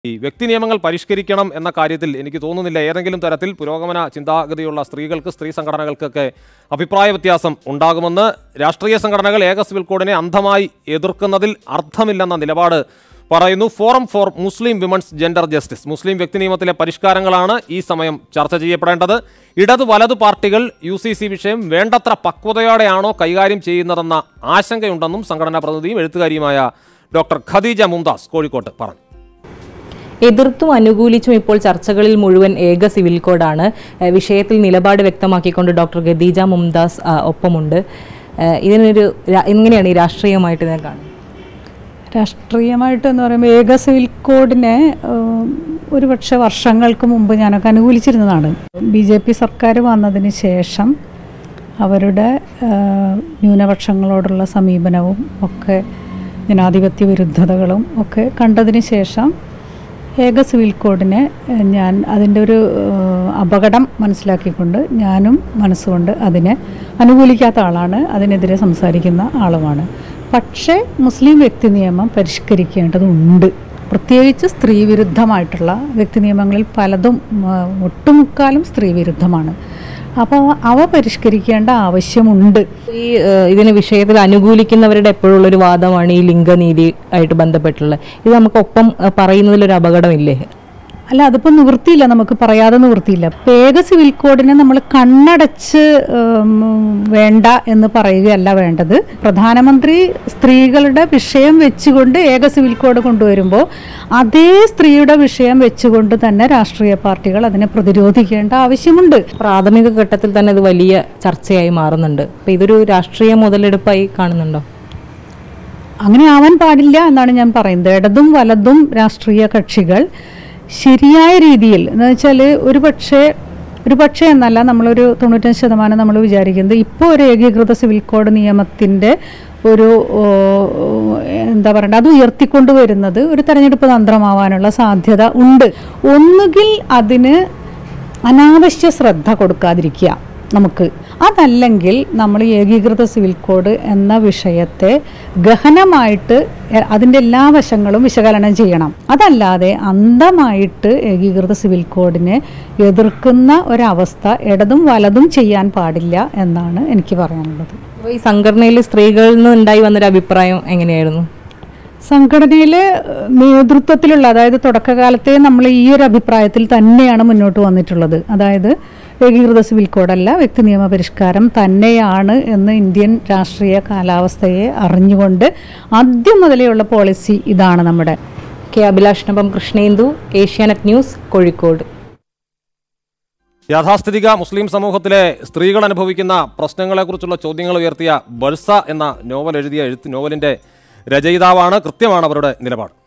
ഈ വ്യക്തി നിയമങ്ങൾ പരിഷ്കരിക്കണം എന്ന കാര്യത്തിൽ എനിക്ക് തോന്നുന്നില്ല ഏതെങ്കിലും തരത്തിൽ പുരോഗമന ചിന്താഗതിയുള്ള സ്ത്രീകൾക്ക് സ്ത്രീ സംഘടനകൾക്കൊക്കെ അഭിപ്രായ വ്യത്യാസം ഉണ്ടാകുമെന്ന് രാഷ്ട്രീയ സംഘടനകൾ ഏക സിവിൽ കോഡിനെ അന്ധമായി എതിർക്കുന്നതിൽ അർത്ഥമില്ലെന്ന നിലപാട് പറയുന്നു forum for Muslim women's gender justice മുസ്ലിം വ്യക്തി നിയമത്തിലെ പരിഷ്കാരങ്ങളാണ് ഈ സമയം ചർച്ച ചെയ്യപ്പെടേണ്ടത് ഇടത് വലതു പാർട്ടികൾ യു സി സി വിഷയം വേണ്ടത്ര പക്വതയോടെയാണോ കൈകാര്യം ചെയ്യുന്നതെന്ന ആശങ്കയുണ്ടെന്നും സംഘടനാ പ്രതിനിധിയും എഴുത്തുകാരിയുമായ ഡോക്ടർ ഖദീജ മുംതാസ് കോഴിക്കോട്ട് പറഞ്ഞു എതിർത്തും അനുകൂലിച്ചും ഇപ്പോൾ ചർച്ചകളിൽ മുഴുവൻ ഏക സിവിൽ കോഡാണ് ഏഹ് വിഷയത്തിൽ നിലപാട് വ്യക്തമാക്കിക്കൊണ്ട് ഡോക്ടർ ഖദീജ മുംതാസ് ആ, ഒപ്പമുണ്ട് ഏഹ് ഇതിനൊരു രാ- എങ്ങനെയാണ് ഈ രാഷ്ട്രീയമായിട്ട് ഇതിനെ കാണുന്നത് രാഷ്ട്രീയമായിട്ട് എന്ന് പറയുമ്പോൾ ഏക സിവിൽ കോഡിനെ ഏഹ്, ഒരുപക്ഷെ വർഷങ്ങൾക്ക് മുമ്പ് ഞാനൊക്കെ അനുകൂലിച്ചിരുന്നതാണ് ബി ജെ പി സർക്കാർ വന്നതിന് ശേഷം അവരുടെ ഏഹ്, ന്യൂനപക്ഷങ്ങളോടുള്ള സമീപനവും ഒക്കെ ജനാധിപത്യ വിരുദ്ധതകളും ഒക്കെ കണ്ടതിന് ശേഷം ഏക സിവിൽ കോഡിനെ ഏഹ്, ഞാൻ അതിൻ്റെ ഒരു ഏഹ്, അപകടം മനസ്സിലാക്കിക്കൊണ്ട് ഞാനും മനസ്സുകൊണ്ട് അതിനെ അനുകൂലിക്കാത്ത ആളാണ് അതിനെതിരെ സംസാരിക്കുന്ന ആളുമാണ് പക്ഷേ മുസ്ലിം വ്യക്തി നിയമം പരിഷ്കരിക്കേണ്ടതുണ്ട് പ്രത്യേകിച്ച് സ്ത്രീ വിരുദ്ധമായിട്ടുള്ള വ്യക്തി നിയമങ്ങളിൽ പലതും ആ, ഒട്ടുമുക്കാലും സ്ത്രീ വിരുദ്ധമാണ് അപ്പോൾ അവ പരിഷ്കരിക്കേണ്ട ആവശ്യമുണ്ട് ഈ ഏഹ് ഇതിന് വിഷയത്തിൽ അനുകൂലിക്കുന്നവരുടെ എപ്പോഴുള്ളൊരു വാദമാണ് ഈ ലിംഗനീതി ആയിട്ട് ബന്ധപ്പെട്ടുള്ളത് ഇത് നമുക്ക് ഒപ്പം ഏഹ് പറയുന്നതിലൊരു അപകടമില്ലേ അല്ല അതിപ്പോൾ നിവൃത്തിയില്ല നമുക്ക് പറയാതെ നിവൃത്തിയില്ല ഇപ്പൊ ഏക സിവിൽ കോഡിനെ നമ്മൾ കണ്ണടച്ച് ഉം, വേണ്ട എന്ന് പറയുകയല്ല വേണ്ടത് പ്രധാനമന്ത്രി സ്ത്രീകളുടെ വിഷയം വെച്ചുകൊണ്ട് ഏക സിവിൽ കോഡ് കൊണ്ടുവരുമ്പോൾ അതേ സ്ത്രീയുടെ വിഷയം വെച്ചുകൊണ്ട് തന്നെ രാഷ്ട്രീയ പാർട്ടികൾ അതിനെ പ്രതിരോധിക്കേണ്ട ആവശ്യമുണ്ട് പ്രാഥമിക ഘട്ടത്തിൽ തന്നെ ഇത് വലിയ ചർച്ചയായി മാറുന്നുണ്ട് അപ്പൊ ഇതൊരു രാഷ്ട്രീയ മുതലെടുപ്പായി കാണുന്നുണ്ടോ അങ്ങനെ ആവാൻ പാടില്ല എന്നാണ് ഞാൻ പറയുന്നത് ഇടതും വലതും രാഷ്ട്രീയ കക്ഷികൾ ശരിയായ രീതിയിൽ എന്ന് വെച്ചാൽ ഒരു പക്ഷേ ഒരു പക്ഷേ എന്നല്ല നമ്മളൊരു തൊണ്ണൂറ്റഞ്ച് ശതമാനം നമ്മൾ വിചാരിക്കുന്നത് ഇപ്പോൾ ഒരു ഏകീകൃത സിവിൽ കോഡ് നിയമത്തിൻ്റെ ഒരു ഓ, എന്താ പറയണ്ട അത് ഉയർത്തിക്കൊണ്ട് വരുന്നത് ഒരു തെരഞ്ഞെടുപ്പ് തന്ത്രമാവാനുള്ള സാധ്യത ഉണ്ട് ഒന്നുകിൽ അതിന് അനാവശ്യ ശ്രദ്ധ കൊടുക്കാതിരിക്കുക നമുക്ക് അതല്ലെങ്കിൽ നമ്മൾ ഈ ഏകീകൃത സിവിൽ കോഡ് എന്ന വിഷയത്തെ ഗഹനമായിട്ട് എ- അതിൻ്റെ എല്ലാ വശങ്ങളും വിശകലനം ചെയ്യണം അതല്ലാതെ അന്ധമായിട്ട് ഏകീകൃത സിവിൽ കോഡിനെ എതിർക്കുന്ന ഒരവസ്ഥ ഇടതും വലതും ചെയ്യാൻ പാടില്ല എന്നാണ് എനിക്ക് പറയാനുള്ളത് അപ്പൊ ഈ സംഘടനയിൽ സ്ത്രീകളിൽ നിന്ന് ഉണ്ടായി വന്നൊരു അഭിപ്രായം എങ്ങനെയായിരുന്നു സംഘടനയിലെ ഏഹ്, നേതൃത്വത്തിലുള്ള അതായത് തുടക്കകാലത്തെ നമ്മൾ ഈ ഒരു അഭിപ്രായത്തിൽ തന്നെയാണ് മുന്നോട്ട് വന്നിട്ടുള്ളത് അതായത് ഏകീകൃത സിവിൽ കോഡല്ല വ്യക്തി നിയമ പരിഷ്കാരം തന്നെയാണ് എന്ന് ഇന്ത്യൻ രാഷ്ട്രീയ കാലാവസ്ഥയെ അറിഞ്ഞുകൊണ്ട് ആദ്യം മുതലെയുള്ള പോളിസി ഇതാണ് നമ്മുടെ കെ അഭിലാഷിനൊപ്പം കൃഷ്ണേന്ദു ഏഷ്യാനെറ്റ് ന്യൂസ് കോഴിക്കോട് യാഥാസ്ഥിതിക മുസ്ലിം സമൂഹത്തിലെ സ്ത്രീകൾ അനുഭവിക്കുന്ന പ്രശ്നങ്ങളെക്കുറിച്ചുള്ള ചോദ്യങ്ങൾ ഉയർത്തിയ ബൾസ എന്ന നോവൽ എഴുതിയ എഴുത്ത് നോവലിന്റെ രചയിതാവാണ് കൃത്യമാണ് അവരുടെ നിലപാട്